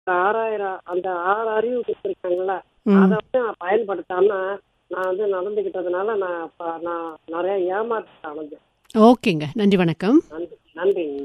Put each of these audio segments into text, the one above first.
ஆறாயிரம் அந்த ஆறு அறிவு கொடுத்துருக்காங்கல்ல ம். அதை வந்து நான் பயன்படுத்தாம நான் வந்து நடந்துக்கிட்டதுனால நான் இப்ப நான் நிறைய ஏமாற்றம் அடைஞ்சேன் ஓகேங்க நன்றி வணக்கம் நன்றி நன்றிங்க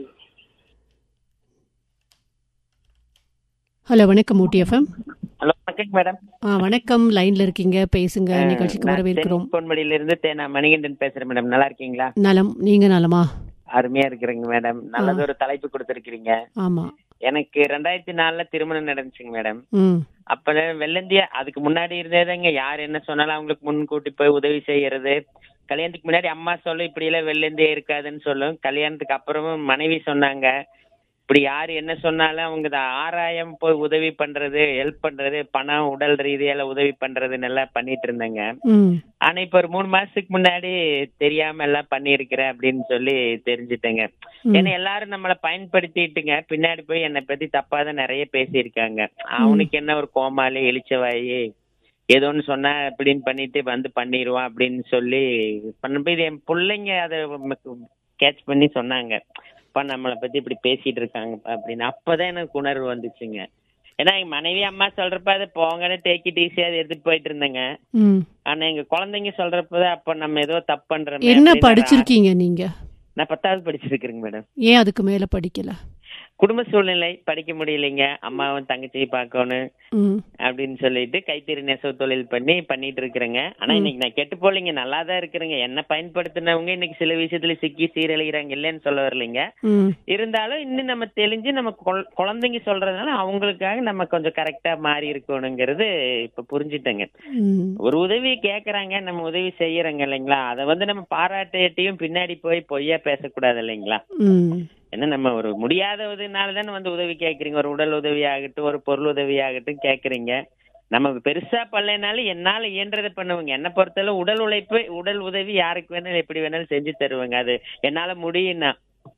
ஹலோ வணக்கம் ஊட்டி எஃப்எம் ஹலோ வணக்கம் மேடம் ஆ வணக்கம் லைன்ல இருக்கீங்க பேசுங்க நிகழ்ச்சிக்கு வரவேற்கிறோம் பொன்மடியில இருந்து தே- நான் மணிகண்டன் பேசுறேன் மேடம் நல்லா இருக்கீங்களா நலம் நீங்க நலமா அருமையா இருக்கிறேங்க மேடம் நல்லது ஒரு தலைப்பு கொடுத்துருக்கீங்க ஆமா எனக்கு ரெண்டாயிரத்தி நாலுல திருமணம் நடந்துச்சுங்க மேடம் ம் அப்ப வெள்ளந்தியா அதுக்கு முன்னாடி இருந்தேதாங்க யார் என்ன சொன்னாலும் அவங்களுக்கு முன்கூட்டி போய் உதவி செய்யறது கல்யாணத்துக்கு முன்னாடி அம்மா சொல்லும் இப்படி எல்லாம் வெள்ளந்தியா இருக்காதுன்னு சொல்லும் கல்யாணத்துக்கு அப்புறமும் மனைவி சொன்னாங்க இப்படி யார் என்ன சொன்னாலும் அவங்க இதை ஆராயம் போய் உதவி பண்றது ஹெல்ப் பண்றது பணம் உடல் ரீதியால உதவி பண்றதுன்னு எல்லாம் பண்ணிட்டு இருந்தேங்க ம் ஆனா இப்ப ஒரு மூணு மாசத்துக்கு முன்னாடி தெரியாம எல்லாம் பண்ணியிருக்கிறேன் அப்படின்னு சொல்லி தெரிஞ்சுட்டேங்க ம். ஏன்னா எல்லாரும் நம்மளை பயன்படுத்திட்டுங்க பின்னாடி போய் என்னை பத்தி தப்பா தான் நிறைய பேசியிருக்காங்க அவனுக்கு என்ன ஒரு கோமாளி எலிச்சவாயி ஏதோ ஒன்று சொன்னா இப்படின்னு பண்ணிட்டு வந்து பண்ணிடுவான் அப்படின்னு சொல்லி பண்ணும்போது இது என் பிள்ளைங்க அதை கேட்ச் பண்ணி சொன்னாங்க அப்பா நம்மளை பத்தி இப்படி பேசிட்டு இருக்காங்கப்பா அப்படின்னு அப்பதான் எனக்கு உணர்வு வந்துச்சுங்க ஏன்னா எங்க மனைவி அம்மா சொல்றப்ப அதை போங்கன்னு டேக்கிட்டு ஈஸியா அதை எடுத்துட்டு போயிட்டு இருந்தேங்க ம் ஆனா எங்க குழந்தைங்க சொல்றப்பதான் அப்ப நம்ம ஏதோ தப்பு பண்றோமே என்ன அப்படின்னு படிச்சிருக்கீங்க நீங்க நான் பத்தாவது படிச்சிருக்கிறேங்க மேடம் ஏன் அதுக்கு மேல படிக்கல குடும்ப சூழ்நிலை படிக்க முடியலைங்க அம்மாவும் தங்கச்சியை பார்க்கணும் ம் அப்படின்னு சொல்லிட்டு கைத்தறி நெசவு தொழில் பண்ணி பண்ணிட்டு இருக்கிறேங்க ஆனா இன்னைக்கு நான் கெட்டு போலீங்க நல்லா தான் இருக்கிறேங்க என்ன பயன்படுத்தினவங்க இன்னைக்கு சில விஷயத்துல சிக்கி சீரழிகிறாங்க இல்லைன்னு சொல்ல வரலைங்க ம் இருந்தாலும் இன்னும் நம்ம தெளிஞ்சு நம்ம குழ- குழந்தைங்க சொல்றதுனால அவங்களுக்காக நம்ம கொஞ்சம் கரெக்டா மாறி இருக்கணுங்கிறது இப்ப புரிஞ்சுட்டேங்க ம் ஒரு உதவி கேக்குறாங்க நம்ம உதவி செய்யறோங்க இல்லைங்களா அதை வந்து நம்ம பாராட்டியும் பின்னாடி போய் பொய்யா பேசக்கூடாது இல்லைங்களா ம் ஏன்னா நம்ம ஒரு முடியாததுனால தானே வந்து உதவி கேக்குறீங்க ஒரு உடல் உதவி ஆகட்டும் ஒரு பொருள் உதவி ஆகட்டும் கேக்குறீங்க நம்ம பெருசா பண்ணலைனாலும் என்னால இயன்றதை பண்ணுவேங்க என்ன பொறுத்தளவு உடல் உழைப்பு உடல் உதவி யாருக்கு வேணாலும் எப்படி வேணாலும் செஞ்சு தருவேங்க அது என்னால முடியும்னா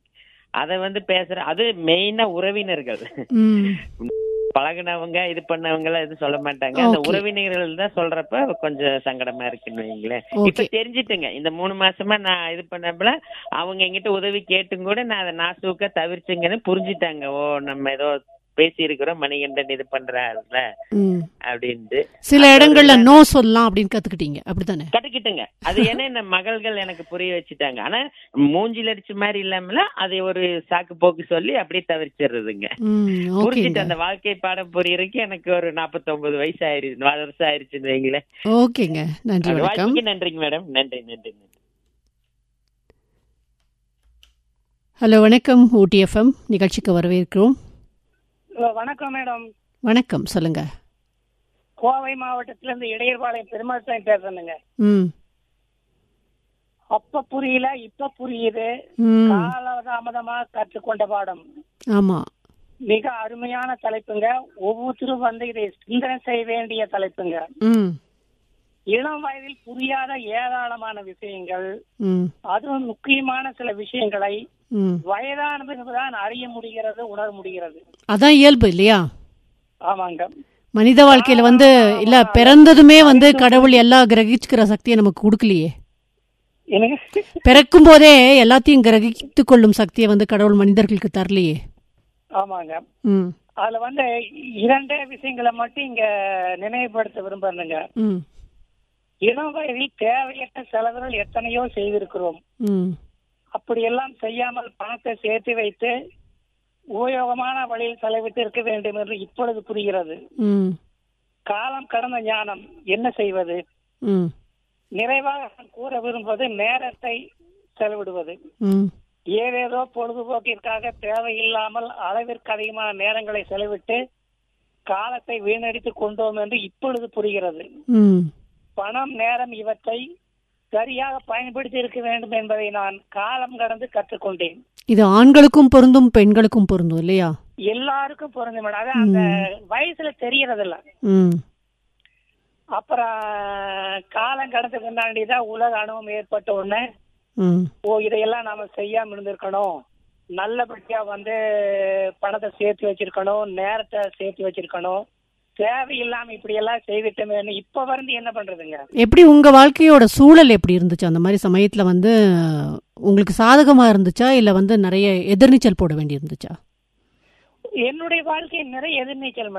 அதை வந்து பேசுற அது மெயினா உறவினர்கள் ம் பழகுனவங்க இது பண்ணவங்க எல்லாம் எதுவும் சொல்ல மாட்டாங்க அந்த Okay. உறவினர்கள் தான் சொல்றப்ப கொஞ்சம் சங்கடமா இருக்குன்னு வைங்களேன் இப்ப ஓகே தெரிஞ்சிட்டுங்க இந்த மூணு மாசமா நான் இது பண்ணப்பல அவங்க எங்கிட்ட உதவி கேட்டும் கூட நான் அதை நாசூக்க தவிர்ச்சுங்கன்னு புரிஞ்சுட்டாங்க ஓ நம்ம ஏதோ பேசி இருக்கிறோம் மணிகண்டன் இது பண்றாருல ம் அப்படின்ட்டு சில இடங்கள்ல நோ சொல்லலாம் அப்படின்னு கத்துக்கிட்டீங்க அப்படித்தானே கட்டுக்கிட்டுங்க அது ஏன்னா இந்த மகள்கள் எனக்கு புரிய வச்சுட்டாங்க ஆனா மூஞ்சில அடிச்ச மாதிரி இல்லாமல அதை ஒரு சாக்கு போக்கு சொல்லி அப்படியே தவிர்ச்சிடுறதுங்க ம் புரிஞ்சுட்டு ஓகேங்க அந்த வாழ்க்கை பாடம் புரியறதுக்கு எனக்கு ஒரு 49 வயசு ஆயிருச்சு நாலு வருஷம் ஆயிருச்சுன்னு வைங்களேன் ஓகேங்க நன்றி அது வணக்கம் வாய்ப்புக்கு நன்றிங்க மேடம் நன்றி நன்றி நன்றி ஹலோ வணக்கம் ஊட்டி எஃப்எம் நிகழ்ச்சிக்கு வரவேற்கிறோம் ஹலோ வணக்கம் மேடம் வணக்கம் சொல்லுங்க கோவை மாவட்டத்திலிருந்து இடையர்பாளையம் பெருமாள் சாமி பேசுறேங்க ம் அப்ப புரியல இப்ப புரியுது ம் காலதாமதமா கற்றுக்கொண்ட பாடம் ஆமா மிக அருமையான தலைப்புங்க ஒவ்வொருத்தரும் வந்து இதை சிந்தனை செய்ய வேண்டிய தலைப்புங்க ம் இளம் வயதில் புரியாத ஏராளமான விஷயங்கள் ம் அதுவும் முக்கியமான சில விஷயங்களை ம் வயதான பிறகுதான் அறிய முடிகிறது உணர முடிகிறது அதான் இயல்பு இல்லையா ஆமாங்க மனித வாழ்க்கையில வந்து இல்ல பிறந்ததுமே வந்து கடவுள் எல்லா கிரகிச்சுக்கிற சக்தியை நமக்கு கொடுக்கலையே என்னங்க பிறக்கும் போதே எல்லாத்தையும் கிரகித்து கொள்ளும் சக்தியை வந்து கடவுள் மனிதர்களுக்கு தரலையே ஆமாங்க ம் அதுல வந்து இரண்டே விஷயங்களை மட்டும் இங்க நினைவுபடுத்த விரும்புறேங்க ம் இளம் வயதில் தேவையற்ற செலவுகள் எத்தனையோ செய்திருக்கிறோம் ம் அப்படியெல்லாம் செய்யாமல் பணத்தை சேர்த்து வைத்து உபயோகமான வழியில் செலவிட்டு இருக்க வேண்டும் என்று இப்பொழுது புரிகிறது ம் காலம் கடந்த ஞானம் என்ன செய்வது ம் நிறைவாக நான் கூற விரும்புவது நேரத்தை செலவிடுவது ம் ஏதேதோ பொழுதுபோக்கிற்காக தேவையில்லாமல் அளவிற்கு அதிகமான நேரங்களை செலவிட்டு காலத்தை வீணடித்துக் கொண்டோம் என்று இப்பொழுது புரிகிறது ம் பணம் நேரம் இவற்றை சரியாக பயன்படுத்தி இருக்க வேண்டும் என்பதை நான் காலம் கடந்து கற்றுக்கொண்டேன் இது ஆண்களுக்கும் பொருந்தும் பெண்களுக்கும் பொருந்தும் இல்லையா எல்லாருக்கும் பொருந்தும் மேடம் அது அந்த வயசுல தெரியறது இல்ல ம் அப்புறம் காலம் கடந்த பின்னாடி தான் உலக அனுபவம் ஏற்பட்ட உடனே ம் ஓ இதையெல்லாம் நாம செய்யாம இருந்திருக்கணும் நல்லபடியா வந்து பணத்தை சேர்த்து வச்சிருக்கணும் நேரத்தை சேர்த்து வச்சிருக்கணும் தேவையில்லாம இப்படி எல்லாம் செய்துட்டோமேன்னு இப்ப வந்து என்ன பண்றதுங்க எப்படி உங்க வாழ்க்கையோட சூழல் எப்படி இருந்துச்சு அந்த மாதிரி சமயத்துல வந்து உங்களுக்கு சாதகமா இருந்துச்சா இல்ல வந்து நிறைய எதிர்நீச்சல் போட வேண்டி இருந்துச்சா என்னுடைய வாழ்க்கை நிறைய எதிர்நீச்சல்